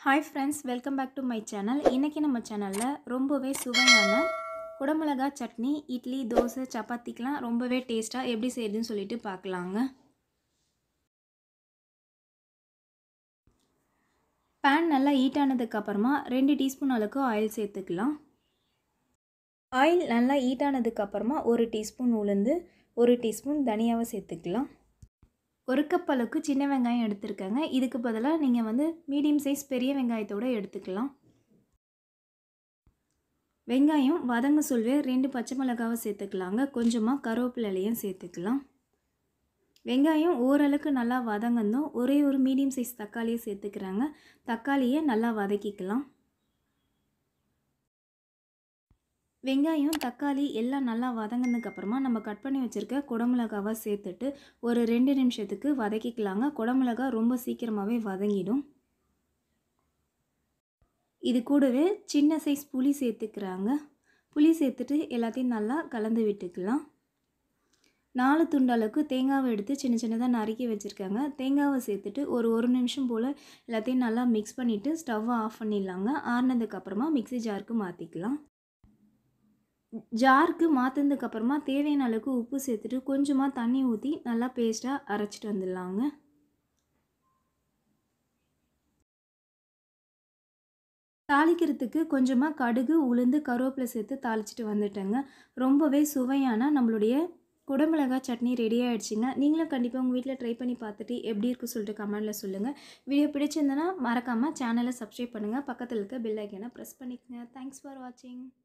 hi friends welcome back to my channel இன்றைக்கி நம்ம சேனலில் ரொம்பவே சுவையான குடமிளகா சட்னி இட்லி தோசை சப்பாத்திக்கெலாம் ரொம்பவே டேஸ்ட்டாக எப்படி செய்யுதுன்னு சொல்லிட்டு பார்க்கலாங்க பேன் நல்லா ஹீட் ஆனதுக்கப்புறமா ரெண்டு டீஸ்பூன் அளவுக்கு ஆயில் சேர்த்துக்கலாம் ஆயில் நல்லா ஹீட் ஆனதுக்கப்புறமா ஒரு டீஸ்பூன் உளுந்து ஒரு டீஸ்பூன் தனியாவை சேர்த்துக்கலாம் ஒரு கப் அளவுக்கு சின்ன வெங்காயம் எடுத்திருக்கேங்க இதுக்கு பதிலாக நீங்கள் வந்து மீடியம் சைஸ் பெரிய வெங்காயத்தோடு எடுத்துக்கலாம் வெங்காயம் வதங்க சொல்வே ரெண்டு பச்சை மிளகாவை சேர்த்துக்கலாங்க கொஞ்சமாக கருவேப்பிலையும் சேர்த்துக்கலாம் வெங்காயம் ஓரளவுக்கு நல்லா வதங்கணும் ஒரே ஒரு மீடியம் சைஸ் தக்காளியை சேர்த்துக்கிறாங்க தக்காளியை நல்லா வதக்கிக்கலாம் வெங்காயம் தக்காளி எல்லாம் நல்லா வதங்கினதுக்கப்புறமா நம்ம கட் பண்ணி வச்சுருக்க குடமிளகாவை சேர்த்துட்டு ஒரு ரெண்டு நிமிஷத்துக்கு வதக்கிக்கலாங்க குடமிளகா ரொம்ப சீக்கிரமாகவே வதங்கிடும் இது கூடவே சின்ன சைஸ் புளி சேர்த்துக்கிறாங்க புளி சேர்த்துட்டு எல்லாத்தையும் நல்லா கலந்து விட்டுக்கலாம் நாலு துண்டளவுக்கு தேங்காவை எடுத்து சின்ன சின்னதாக நறுக்கி வச்சுருக்காங்க தேங்காவை சேர்த்துட்டு ஒரு ஒரு நிமிஷம் போல் எல்லாத்தையும் நல்லா மிக்ஸ் பண்ணிவிட்டு ஸ்டவ்வை ஆஃப் பண்ணிடலாங்க ஆறுனதுக்கப்புறமா மிக்ஸி ஜாருக்கு மாற்றிக்கலாம் ஜாருக்கு மாற்றினதுக்கப்புறமா தேவையான அளவுக்கு உப்பு சேர்த்துட்டு கொஞ்சமாக தண்ணி ஊற்றி நல்லா பேஸ்ட்டாக அரைச்சிட்டு வந்துடலாங்க தாளிக்கிறதுக்கு கொஞ்சமாக கடுகு உளுந்து கருவேப்பிலை சேர்த்து தாளிச்சிட்டு வந்துட்டேங்க ரொம்பவே சுவையான நம்மளுடைய குடமிளகாய் சட்னி ரெடி ஆகிடுச்சிங்க நீங்களும் கண்டிப்பாக உங்கள் வீட்டில் ட்ரை பண்ணி பார்த்துட்டு எப்படி இருக்குன்னு சொல்லிட்டு கமெண்டில் சொல்லுங்கள் வீடியோ பிடிச்சிருந்தனா மறக்காமல் சேனலை சப்ஸ்கிரைப் பண்ணுங்கள் பக்கத்தில் இருக்க பெல் ஐக்கனை ப்ரெஸ் பண்ணிக்கோங்க தேங்க்ஸ் ஃபார் வாட்சிங்